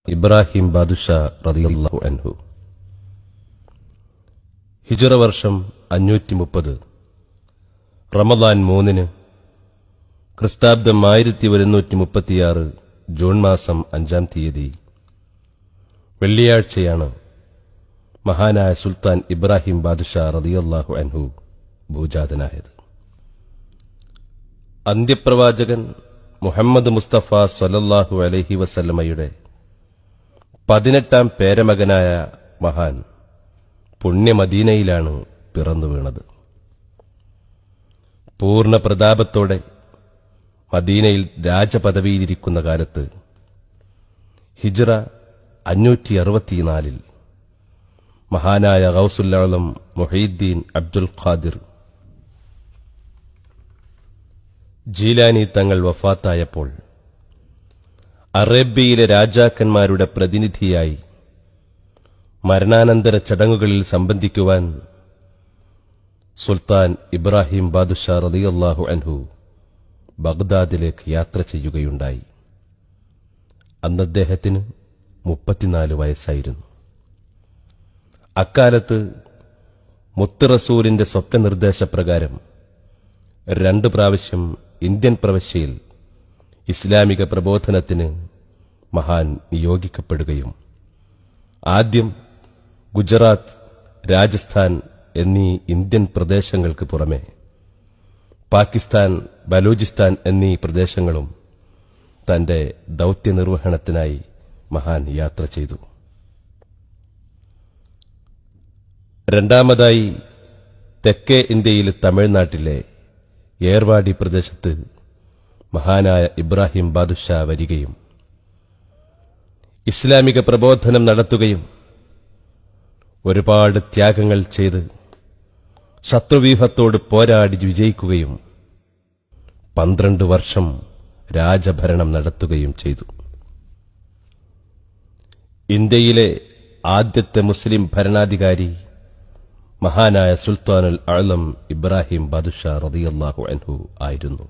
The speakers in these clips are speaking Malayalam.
ഇബ്രാഹിം ബാദുഷാ റളിയല്ലാഹു അൻഹു ഹിജറ വർഷം അഞ്ഞൂറ്റി മുപ്പത് റമദാൻ മൂന്നിന് ക്രിസ്താബ്ദം ആയിരത്തി ഒരുന്നൂറ്റി മുപ്പത്തിയാറ് ജൂൺ മാസം അഞ്ചാം തീയതി വെള്ളിയാഴ്ചയാണ് മഹാനായ സുൽത്താൻ ഇബ്രാഹിം ബാദുഷാ റളിയല്ലാഹു അൻഹു ഭൂജാതനായത് അന്ത്യപ്രവാചകൻ മുഹമ്മദ് മുസ്തഫ സൊലല്ലാഹു അലൈഹി വസല്ലമയുടെ പതിനെട്ടാം പേരമകനായ മഹാൻ പുണ്യമദീനയിലാണ് പിറന്നു വീണത് പൂർണ്ണ പ്രതാപത്തോടെ മദീനയിൽ രാജപദവിയിലിരിക്കുന്ന കാലത്ത് ഹിജ്റ അഞ്ഞൂറ്റി അറുപത്തിനാലിൽ മഹാനായ ഗൗസുല്ലം മൊഹീദ്ദീൻ അബ്ദുൽ ഖാദിർ ജീലാനി തങ്ങൾ വഫാത്തായപ്പോൾ അറേബ്യയിലെ രാജാക്കന്മാരുടെ പ്രതിനിധിയായി മരണാനന്തര ചടങ്ങുകളിൽ സംബന്ധിക്കുവാൻ സുൽത്താൻ ഇബ്രാഹിം ബാദുഷാ റളിയല്ലാഹു അൻഹു ബഗ്ദാദിലേക്ക് യാത്ര ചെയ്യുകയുണ്ടായി അന്ന് അദ്ദേഹത്തിന് മുപ്പത്തിനാല് വയസ്സായിരുന്നു അക്കാലത്ത് മുത്ത് റസൂലിന്റെ സ്വപ്നനിർദ്ദേശപ്രകാരം രണ്ട് പ്രാവശ്യം ഇന്ത്യൻ പ്രവശ്യയിൽ ഇസ്ലാമിക പ്രബോധനത്തിന് മഹാൻ നിയോഗിക്കപ്പെടുകയും ആദ്യം ഗുജറാത്ത് രാജസ്ഥാൻ എന്നീ ഇന്ത്യൻ പ്രദേശങ്ങൾക്ക് പുറമെ പാകിസ്ഥാൻ ബലൂചിസ്ഥാൻ എന്നീ പ്രദേശങ്ങളും തന്റെ ദൗത്യനിർവഹണത്തിനായി മഹാൻ യാത്ര ചെയ്തു രണ്ടാമതായി തെക്കേ ഇന്ത്യയിലെ തമിഴ്നാട്ടിലെ ഏർവാടി പ്രദേശത്ത് മഹാനായ ഇബ്രാഹിം ബാദുഷാ വരികയും ഇസ്ലാമിക പ്രബോധനം നടത്തുകയും ഒരുപാട് ത്യാഗങ്ങൾ ചെയ്ത് ശത്രുവ്യൂഹത്തോട് പോരാടി വിജയിക്കുകയും പന്ത്രണ്ട് വർഷം രാജഭരണം നടത്തുകയും ചെയ്തു ഇന്ത്യയിലെ ആദ്യത്തെ മുസ്ലിം ഭരണാധികാരി മഹാനായ സുൽത്താനുൽ അളം ഇബ്രാഹിം ബാദുഷാ റതിയല്ലാഹു അൻഹു ആയിരുന്നു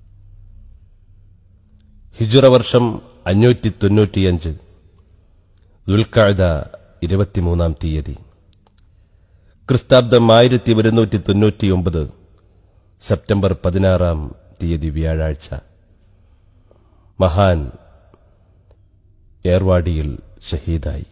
ഹിജുറ വർഷം അഞ്ഞൂറ്റി തൊണ്ണൂറ്റിയഞ്ച് ദുൽഖഅദ ഇരുപത്തിമൂന്നാം തീയതി ക്രിസ്താബ്ദം ആയിരത്തി ഒരുന്നൂറ്റി തൊണ്ണൂറ്റിയൊമ്പത് സെപ്റ്റംബർ പതിനാറാം തീയതി വ്യാഴാഴ്ച മഹാൻ ഏർവാടിയിൽ ഷഹീദായി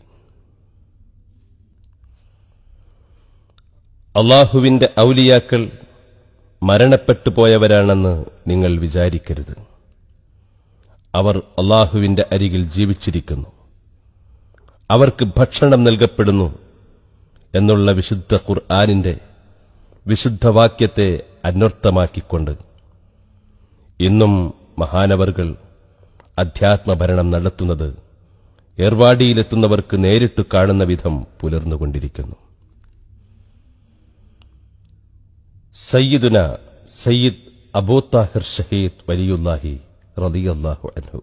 അള്ളാഹുവിന്റെ ഔലിയാക്കൾ മരണപ്പെട്ടു പോയവരാണെന്ന് നിങ്ങൾ വിചാരിക്കരുത് അവർ അള്ളാഹുവിന്റെ അരികിൽ ജീവിച്ചിരിക്കുന്നു അവർക്ക് ഭക്ഷണം നൽകപ്പെടുന്നു എന്നുള്ള വിശുദ്ധ ഖുർആാനിന്റെ വിശുദ്ധവാക്യത്തെ അന്വർത്ഥമാക്കിക്കൊണ്ട് ഇന്നും മഹാനവർകൾ അധ്യാത്മഭരണം നടത്തുന്നത് ഏർവാടിയിലെത്തുന്നവർക്ക് നേരിട്ട് കാണുന്ന വിധം പുലർന്നുകൊണ്ടിരിക്കുന്നു സയ്യിദുന സയ്യിദ് അബൂത്താഹിർ ഷഹീദ് വലിയുല്ലാഹി റളിയല്ലാഹു അൻഹു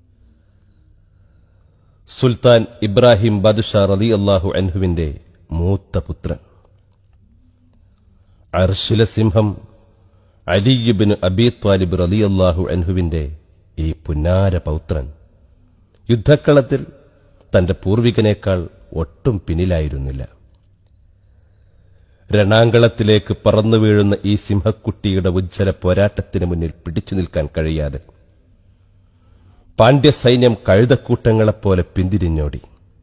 സുൽത്താൻ ഇബ്രാഹിം ബദുഷ റളിയല്ലാഹു അൻഹുവിന്റെ മൂത്ത പുത്രൻ അർഷില സിംഹം അലിയുബിന് അബി ത്വാലിബ് റളിയല്ലാഹു അൻഹുവിന്റെ ഈ പുന്നാര പൗത്രൻ യുദ്ധക്കളത്തിൽ തന്റെ പൂർവികനേക്കാൾ ഒട്ടും പിന്നിലായിരുന്നില്ല രണാങ്കളത്തിലേക്ക് പറന്നു വീഴുന്ന ഈ സിംഹക്കുട്ടിയുടെ ഉജ്ജ്വല പോരാട്ടത്തിന് മുന്നിൽ പിടിച്ചു നിൽക്കാൻ കഴിയാതെ പാണ്ഡ്യസൈന്യം കഴുതക്കൂട്ടങ്ങളെപ്പോലെ പിന്തിരിഞ്ഞോടി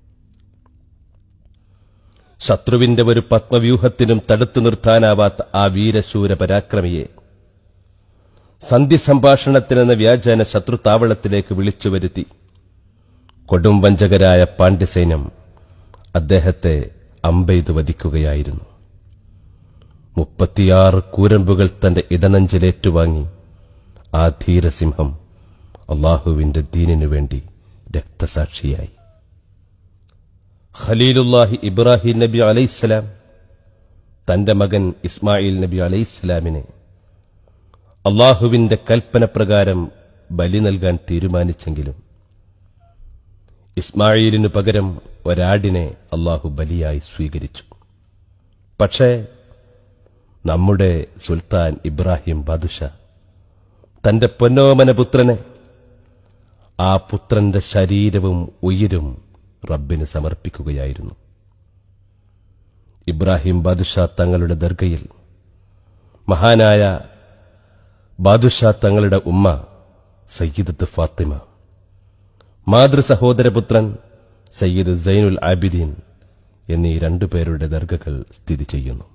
ശത്രുവിന്റെ ഒരു പത്മവ്യൂഹത്തിനും തടുത്തു നിർത്താനാവാത്ത ആ വീരശൂര പരാക്രമിയെ സന്ധി സംഭാഷണത്തിനെന്ന വ്യാജേന ശത്രു താവളത്തിലേക്ക് വിളിച്ചു വരുത്തി കൊടും വഞ്ചകരായ പാണ്ഡ്യസൈന്യം അദ്ദേഹത്തെ അമ്പെയ്ത് വധിക്കുകയായിരുന്നു മുപ്പത്തിയാറ് കൂരമ്പുകൾ തന്റെ ഇടനഞ്ചിലേറ്റുവാങ്ങി ആ ധീരസിംഹം അള്ളാഹുവിന്റെ ദീനിനു വേണ്ടി രക്തസാക്ഷിയായി ഖലീലുല്ലാഹി ഇബ്രാഹിം നബി അലൈഹിസ്സലാം തന്റെ മകൻ ഇസ്മായിൽ നബി അലൈഹിസ്സലാമിനെ അള്ളാഹുവിന്റെ കൽപ്പന പ്രകാരം ബലി നൽകാൻ തീരുമാനിച്ചെങ്കിലും ഇസ്മായിലിനു പകരം ഒരാടിനെ അള്ളാഹു ബലിയായി സ്വീകരിച്ചു പക്ഷേ നമ്മുടെ സുൽത്താൻ ഇബ്രാഹിം ബാദുഷ തന്റെ പൊന്നോമന പുത്രനെ ആ പുത്രന്റെ ശരീരവും ഉയിരും റബ്ബിന് സമർപ്പിക്കുകയായിരുന്നു ഇബ്രാഹിം ബാദുഷാ തങ്ങളുടെ ദർഗയിൽ മഹാനായ ബാദുഷാ തങ്ങളുടെ ഉമ്മ സയ്യിദത്ത് ഫാത്തിമ മാതൃ സഹോദരപുത്രൻ സയ്യിദ് സൈനുൽ ആബിദീൻ എന്നീ രണ്ടുപേരുടെ ദർഗകൾ സ്ഥിതി ചെയ്യുന്നു